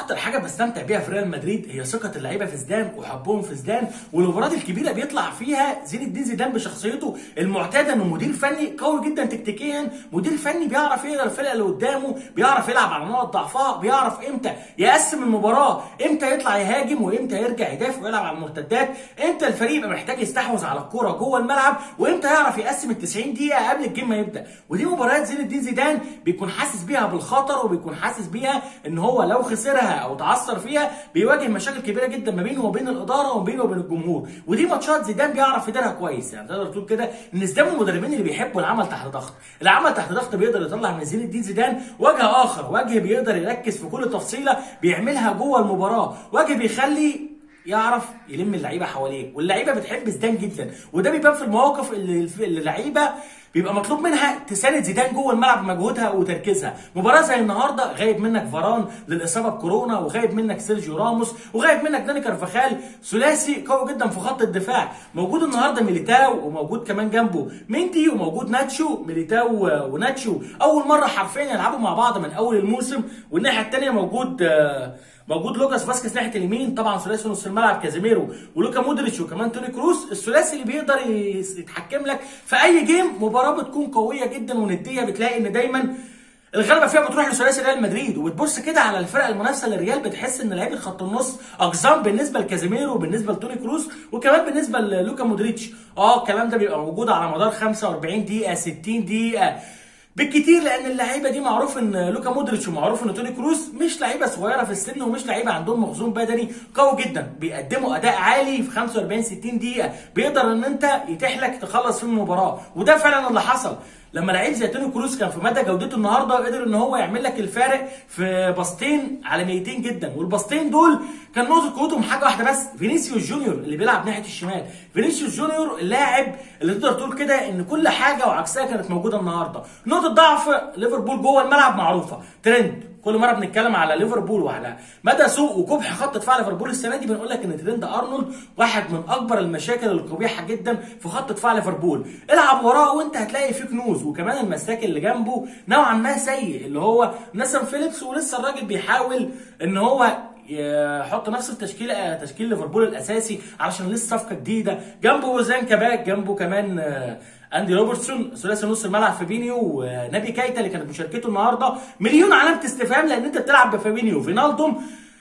اكتر حاجه بستمتع بيها في ريال مدريد هي ثقه اللعيبه في زيدان وحبهم في زيدان والمباريات الكبيره بيطلع فيها زين الدين زيدان بشخصيته المعتاده انه مدير فني قوي جدا تكتيكيا مدير فني بيعرف يقرا الفرقه اللي قدامه بيعرف يلعب على نقط ضعفها بيعرف امتى يقسم المباراه امتى يطلع يهاجم وامتى يرجع يدافع ويلعب على المرتدات امتى الفريق يبقى محتاج يستحوذ على الكوره جوه الملعب وامتى يعرف يقسم ال 90 دقيقه قبل الجيم ما يبدا ودي مباريات زين الدين زيدان بيكون حاسس بيها بالخطر وبيكون حاسس بيها ان هو لو خسرها او تعثر فيها بيواجه مشاكل كبيره جدا ما بينه وبين الاداره وما بينه وبين الجمهور ودي ماتشات زيدان بيعرف يديرها كويس يعني تقدر تقول كده ان زيدان من المدربين اللي بيحبوا العمل تحت ضغط العمل تحت ضغط بيقدر يطلع من زين الدين زيدان وجه اخر وجه بيقدر يركز في كل تفصيله بيعملها جوه المباراه وجه بيخلي يعرف يلم اللعيبه حواليه واللعيبه بتحب زيدان جدا وده بيبان في المواقف اللي اللي اللعيبه بيبقى مطلوب منها تساند زيدان جوه الملعب بمجهودها وتركيزها مباراه زي النهارده غايب منك فاران للاصابه بكورونا وغايب منك سيرجيو راموس وغايب منك داني كارفاخال ثلاثي قوي جدا في خط الدفاع موجود النهارده ميليتاو وموجود كمان جنبه ميندي وموجود ناتشو ميليتاو وناتشو اول مره حرفيا يلعبوا مع بعض من اول الموسم والناحيه الثانيه موجود آه موجود لوكاس فاسكيز ناحيه اليمين طبعا ثلاثي نص الملعب كازيميرو ولوكا مودريتش وكمان توني كروس الثلاثي اللي بيقدر يتحكم لك في اي جيم مباراه بتكون قويه جدا ونديه بتلاقي ان دايما الغلبه فيها بتروح لثلاثي ريال مدريد وبتبص كده على الفرق المنافسه للريال بتحس ان لعيبه خط النص اقزام بالنسبه لكازيميرو وبالنسبه لتوني كروس وكمان بالنسبه للوكا مودريتش اه الكلام ده بيبقى موجود على مدار 45 دقيقه 60 دقيقه بالكتير لان اللعيبه دي معروف ان لوكا مودريتش ومعروف ان توني كروس مش لعيبه صغيره في السن ومش لعيبه عندهم مخزون بدني قوي جدا بيقدموا اداء عالي في 45 60 دقيقه بيقدر ان انت يتيح لك تخلص في المباراه وده فعلا اللي حصل لما لعيب زي توني كروس كان في مدى جودته النهارده قدر ان هو يعمل لك الفارق في باصتين عالميتين جدا والباصتين دول كان نقطه قوتهم حاجه واحده بس فينيسيوس جونيور اللي بيلعب ناحيه الشمال فينيسيوس جونيور اللاعب اللي تقدر تقول كده ان كل حاجه وعكسها كانت موجوده النهارده نقطه ضعف ليفربول جوه الملعب معروفه ترند كل مره بنتكلم على ليفربول وعلى مدى سوء وكبح خط دفاع ليفربول السنه دي بنقول لك ان ترند ارنولد واحد من اكبر المشاكل القبيحه جدا في خط دفاع ليفربول العب وراه وانت هتلاقي فيه كنوز وكمان المساك اللي جنبه نوعا ما سيء اللي هو نسم فيليبس ولسه الراجل بيحاول ان هو يحط نفس التشكيل تشكيل ليفربول الاساسي علشان لسه صفقه جديده جنبه وزان كباك جنبه كمان اندي روبرتسون ثلاثي نص الملعب فابينيو ونبي كايتا اللي كانت مشاركته النهارده مليون علامه استفهام لان انت بتلعب بفابينيو فينالدوم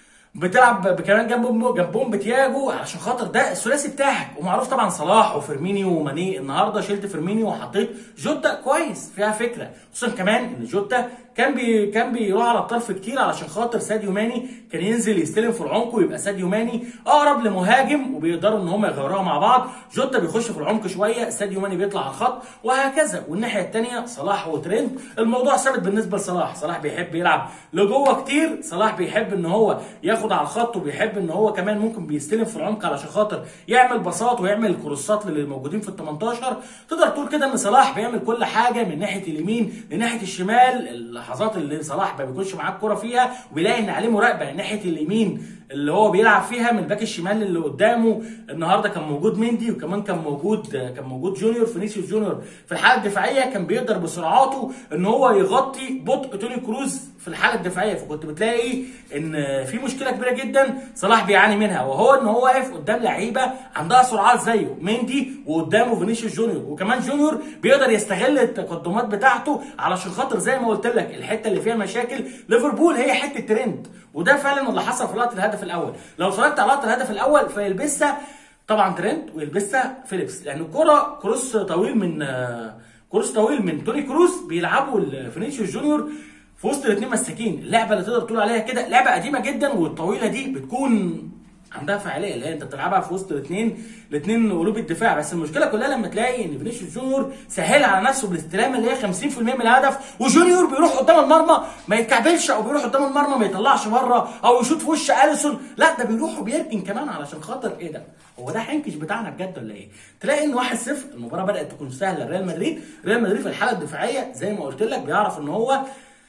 بتلعب كمان جنبهم جنبهم بتياجو عشان خاطر ده الثلاثي بتاعك ومعروف طبعا صلاح وفيرمينيو وماني النهارده شلت فيرمينيو وحطيت جوتا كويس فيها فكره خصوصا كمان ان جوتا كان بي كان بيروح على الطرف كتير علشان خاطر ساديو ماني كان ينزل يستلم في العمق ويبقى ساديو ماني اقرب لمهاجم وبيقدروا ان هم يغيروها مع بعض جوتا بيخش في العمق شويه ساديو ماني بيطلع على الخط وهكذا والناحيه الثانيه صلاح وترند الموضوع ثابت بالنسبه لصلاح صلاح بيحب يلعب لجوه كتير صلاح بيحب ان هو ياخد على الخط وبيحب ان هو كمان ممكن بيستلم في العمق علشان خاطر يعمل باصات ويعمل كروسات للي موجودين في ال 18 تقدر تقول كده ان صلاح بيعمل كل حاجه من ناحيه اليمين لناحيه الشمال اللحظات اللي صلاح ما بيكونش معاه الكوره فيها وبيلاقي ان عليه مراقبه ناحيه اليمين اللي هو بيلعب فيها من الباك الشمال اللي قدامه النهارده كان موجود مندي وكمان كان موجود كان موجود جونيور فينيسيوس جونيور في الحاله الدفاعيه كان بيقدر بسرعاته ان هو يغطي بطء توني كروز في الحاله الدفاعيه فكنت بتلاقي ان في مشكله كبيره جدا صلاح بيعاني منها وهو ان هو واقف قدام لعيبه عندها سرعات زيه مندي وقدامه فينيسيوس جونيور وكمان جونيور بيقدر يستغل التقدمات بتاعته علشان خاطر زي ما قلت لك الحته اللي فيها مشاكل ليفربول هي حته ترند وده فعلا اللي حصل في لقطه الهدف الاول لو اتفرجت على لقطه الهدف الاول فيلبسها طبعا ترند ويلبسها فيليبس لان الكره كروس طويل من كروس طويل من توني كروس بيلعبوا فينيسيوس جونيور في وسط الاثنين مساكين اللعبه اللي تقدر تقول عليها كده لعبه قديمه جدا والطويله دي بتكون عندها فعاليه اللي هي انت بتلعبها في وسط الاثنين الاثنين قلوب الدفاع بس المشكله كلها لما تلاقي ان فينيسيوس جونيور سهل على نفسه بالاستلام اللي هي 50% من الهدف وجونيور بيروح قدام المرمى ما يتكعبلش او بيروح قدام المرمى ما يطلعش بره او يشوط في وش اليسون لا ده بيروح وبيركن كمان علشان خاطر ايه ده هو ده حنكش بتاعنا بجد ولا ايه تلاقي ان 1-0 المباراه بدات تكون سهله لريال مدريد ريال مدريد في الحاله الدفاعيه زي ما قلت لك بيعرف ان هو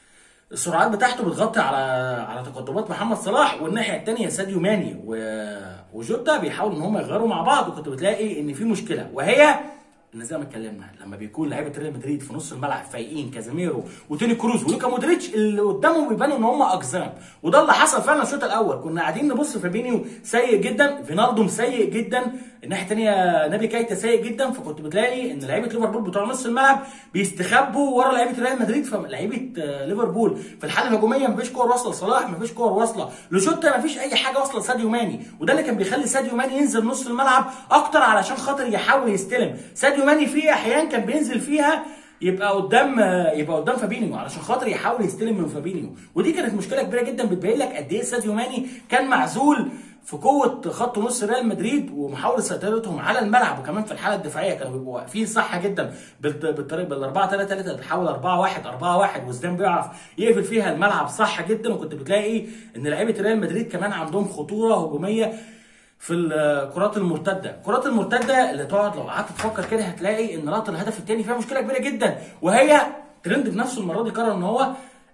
السرعات بتاعته بتغطي على على تقدمات محمد صلاح والناحيه الثانيه ساديو ماني و... وجوتا بيحاولوا ان هم يغيروا مع بعض وكنت بتلاقي ان في مشكله وهي ان زي ما اتكلمنا لما بيكون لعيبه ريال مدريد في نص الملعب فايقين كازيميرو وتوني كروز ولوكا مودريتش اللي قدامهم بيبانوا ان هم اقزام وده اللي حصل فعلا الشوط الاول كنا قاعدين نبص فابينيو سيء جدا فينالدوم سيء جدا الناحيه الثانيه نبي كايتا سيء جدا فكنت بتلاقي ان لعيبه ليفربول بتوع نص الملعب بيستخبوا ورا لعيبه ريال مدريد فلعيبه آه، ليفربول في الحاله الهجوميه مفيش كور واصله لصلاح مفيش كور واصله لشوتا مفيش اي حاجه واصله لساديو ماني وده اللي كان بيخلي ساديو ماني ينزل نص الملعب اكتر علشان خاطر يحاول يستلم ساديو ماني في احيان كان بينزل فيها يبقى قدام يبقى قدام فابينيو علشان خاطر يحاول يستلم من فابينيو ودي كانت مشكله كبيره جدا بتبين لك قد ايه ساديو ماني كان معزول في قوه خط نص ريال مدريد ومحاوله سيطرتهم على الملعب وكمان في الحاله الدفاعيه كانوا بيبقوا واقفين صح جدا بالط- بالطريقه بال 4 3 3 بتحول 4 1 4 1 وزدان بيعرف يقفل فيها الملعب صح جدا وكنت بتلاقي ان لعيبه ريال مدريد كمان عندهم خطوره هجوميه في الكرات المرتده، الكرات المرتده اللي تقعد لو قعدت تفكر كده هتلاقي ان لقطه الهدف الثاني فيها مشكله كبيره جدا وهي ترند بنفسه المره دي قرر ان هو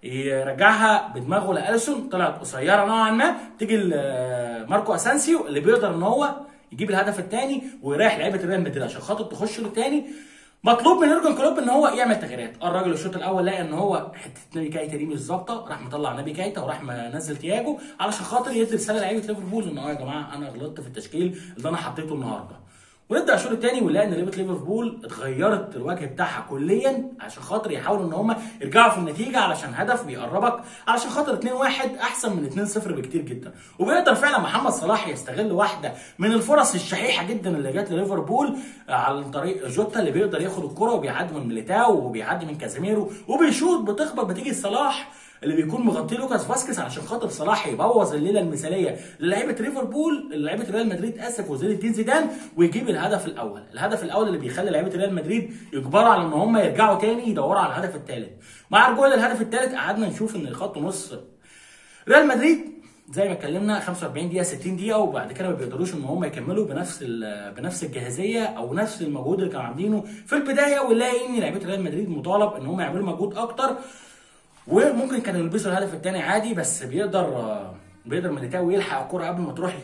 يرجعها بدماغه لاليسون طلعت قصيره نوعا ما تيجي ل- ماركو اسانسيو اللي بيقدر ان هو يجيب الهدف الثاني ويريح لعيبه ريال مدريد عشان خاطر تخش له تاني مطلوب من يورجن كلوب ان هو يعمل تغييرات الراجل الشوط الاول لقى ان هو حته نبي كايتا دي مش ظابطه راح مطلع نبي كايتا وراح منزل تياجو علشان خاطر يدي رساله لعيبه ليفربول ان اه يا جماعه انا غلطت في التشكيل اللي انا حطيته النهارده ونبدا الشوط الثاني ونلاقي ان لعيبه ليفربول اتغيرت الوجه بتاعها كليا عشان خاطر يحاولوا ان هم يرجعوا في النتيجه علشان هدف بيقربك علشان خاطر 2-1 احسن من 2-0 بكتير جدا وبيقدر فعلا محمد صلاح يستغل واحده من الفرص الشحيحه جدا اللي جت لليفربول عن طريق جوتا اللي بيقدر ياخد الكره وبيعدي من ميليتاو وبيعدي من كازيميرو وبيشوط بتخبط بتيجي صلاح اللي بيكون مغطيه لوكاس فاسكيز علشان خاطر صلاح يبوظ الليله المثاليه للعيبه ليفربول لعيبه ريال مدريد اسف وزين الدين زيدان ويجيب الهدف الاول، الهدف الاول اللي بيخلي لعيبه ريال مدريد يجبروا على ان هم يرجعوا تاني يدوروا على الهدف الثالث. مع رجوع للهدف الثالث قعدنا نشوف ان خط نص ريال مدريد زي ما اتكلمنا 45 دقيقه 60 دقيقه وبعد كده ما بيقدروش ان هم يكملوا بنفس ال- بنفس الجاهزيه او نفس المجهود اللي كانوا عاملينه في البدايه ونلاقي ان لعيبه ريال مدريد مطالب ان هم يعملوا مجهود اكتر وممكن كانوا يلبسوا الهدف الثاني عادي بس بيقدر بيقدر ميليتاو يلحق الكرة قبل ما تروح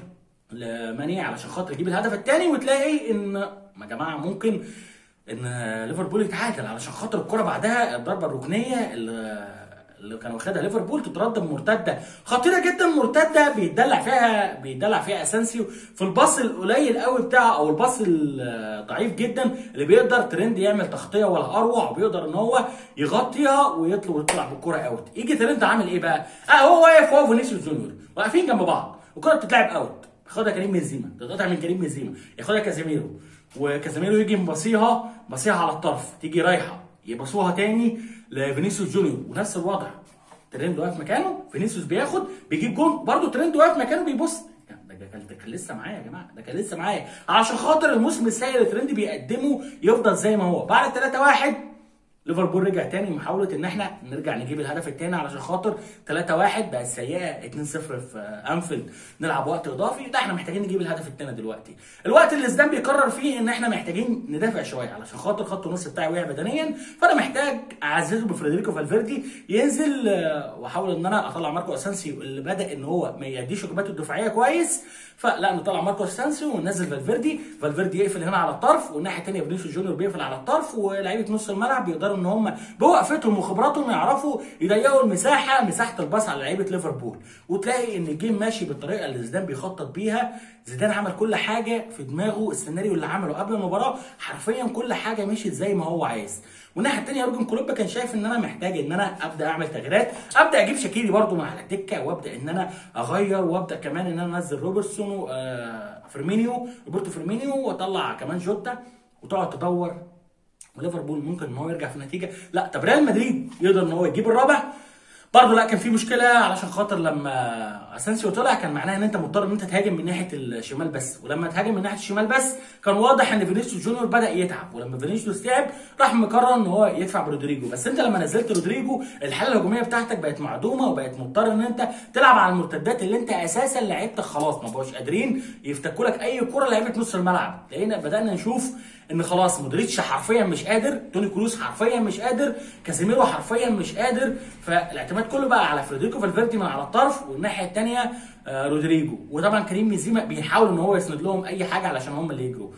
لماني علشان خاطر يجيب الهدف الثاني وتلاقي ان يا جماعه ممكن ان ليفربول يتعادل علشان خاطر الكرة بعدها الضربه الركنيه اللي اللي كان واخدها ليفربول تترد بمرتده خطيره جدا مرتده بيتدلع فيها بيتدلع فيها اسانسيو في الباص القليل قوي بتاعه او الباص الضعيف جدا اللي بيقدر ترند يعمل تغطيه ولا اروع وبيقدر ان هو يغطيها ويطلع ويطلع بالكره اوت يجي ترند عامل ايه بقى؟ اه هو واقف هو فينيسيوس جونيور واقفين جنب بعض والكره بتتلعب اوت ياخدها كريم بنزيما تتقطع من كريم بنزيما ياخدها كازيميرو وكازيميرو يجي مبصيها بصيها على الطرف تيجي رايحه يبصوها تاني لفينيسيوس جونيور ونفس الوضع ترند واقف مكانه فينيسيوس بياخد بيجيب جون برضه ترند واقف مكانه بيبص ده كان ده كان لسه معايا يا جماعه ده كان لسه معايا عشان خاطر الموسم السيء اللي ترند بيقدمه يفضل زي ما هو بعد 3 1 ليفربول رجع تاني محاولة ان احنا نرجع نجيب الهدف التاني علشان خاطر 3 1 بقت سيئة 2 0 في انفيلد نلعب وقت اضافي لا احنا محتاجين نجيب الهدف التاني دلوقتي الوقت اللي زيدان بيقرر فيه ان احنا محتاجين ندافع شوية علشان خاطر خط النص بتاعي وقع بدنيا فانا محتاج اعززه بفريدريكو فالفيردي ينزل آه، واحاول ان انا اطلع ماركو اسانسيو اللي بدا ان هو ما يأديش واجباته الدفاعيه كويس فلا نطلع ماركو اسانسيو وننزل فالفيردي فالفيردي يقفل هنا على الطرف والناحيه الثانيه فينيسيوس جونيور بيقفل على الطرف ولاعيبه نص الملعب بيقدروا ان هم بوقفتهم وخبراتهم يعرفوا يضيقوا المساحه مساحه الباص على لعيبه ليفربول وتلاقي ان الجيم ماشي بالطريقه اللي زيدان بيخطط بيها زيدان عمل كل حاجه في دماغه السيناريو اللي عمله قبل المباراه حرفيا كل حاجه مشيت زي ما هو عايز والناحيه الثانيه يورجن كلوب كان شايف ان انا محتاج ان انا ابدا اعمل تغييرات ابدا اجيب شاكيري برده من على الدكه وابدا ان انا اغير وابدا كمان ان انا انزل روبرتسون وفيرمينيو روبرتو فيرمينيو واطلع كمان جوتا وتقعد تدور وليفربول ممكن ان هو يرجع في النتيجه لا طب ريال مدريد يقدر ان هو يجيب الرابع برضه لا كان في مشكله علشان خاطر لما اسانسيو طلع كان معناها ان انت مضطر ان انت تهاجم من ناحيه الشمال بس ولما تهاجم من ناحيه الشمال بس كان واضح ان فينيسيوس جونيور بدا يتعب ولما فينيسيوس تعب راح مقرر ان هو يدفع برودريجو بس انت لما نزلت رودريجو الحاله الهجوميه بتاعتك بقت معدومه وبقت مضطر ان انت تلعب على المرتدات اللي انت اساسا لعيبتك خلاص ما بقوش قادرين يفتكوا لك اي كره لعيبه نص الملعب لقينا بدانا نشوف ان خلاص مودريتش حرفيا مش قادر توني كروس حرفيا مش قادر كازيميرو حرفيا مش قادر فالاعتماد كله بقى على فريدريكو فالفيردي من على الطرف والناحيه الثانيه رودريجو وطبعا كريم بنزيما بيحاول ان هو يسند لهم اي حاجه علشان هم اللي يجروا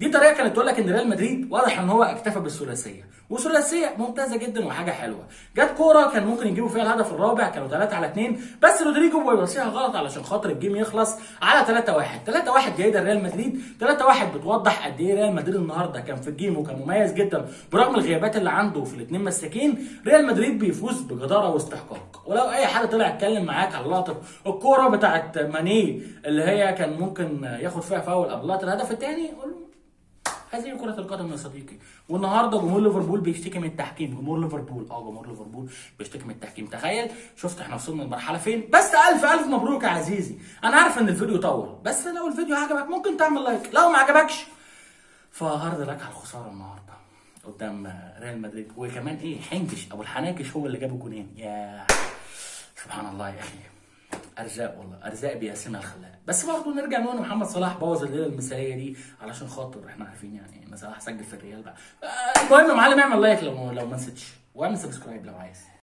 دي طريقه كانت تقول لك ان ريال مدريد واضح ان هو اكتفى بالثلاثيه وثلاثيه ممتازه جدا وحاجه حلوه جت كوره كان ممكن يجيبوا فيها الهدف الرابع كانوا 3 على 2 بس رودريجو بيبصيها غلط علشان خاطر الجيم يخلص على 3 1 3 1 جيده لريال مدريد 3 1 بتوضح قد ايه ريال مدريد النهارده كان في الجيم وكان مميز جدا برغم الغيابات اللي عنده في الاثنين مساكين ريال مدريد بيفوز بجداره واستحقاق ولو اي حد طلع اتكلم معاك على لقطه الكوره بتاعت ماني اللي هي كان ممكن ياخد فيها فاول قبل لقطه الهدف الثاني قول له هذه كرة القدم يا صديقي والنهارده جمهور ليفربول بيشتكي من التحكيم جمهور ليفربول اه جمهور ليفربول بيشتكي من التحكيم تخيل شفت احنا وصلنا لمرحله فين بس الف الف مبروك يا عزيزي انا عارف ان الفيديو طول بس لو الفيديو عجبك ممكن تعمل لايك لو ما عجبكش فهارد لك على الخساره النهارده قدام ريال مدريد وكمان ايه حنكش ابو الحناكش هو اللي جاب الجونين يا سبحان الله يا اخي ارزاق والله ارزاق بيقسمها الخلاق بس برضه نرجع نقول إن محمد صلاح بوظ الليله المثاليه دي علشان خاطر احنا عارفين يعني ان صلاح سجل في الريال بقى آه، المهم يا معلم اعمل لايك لو لو ما نسيتش واعمل سبسكرايب لو عايز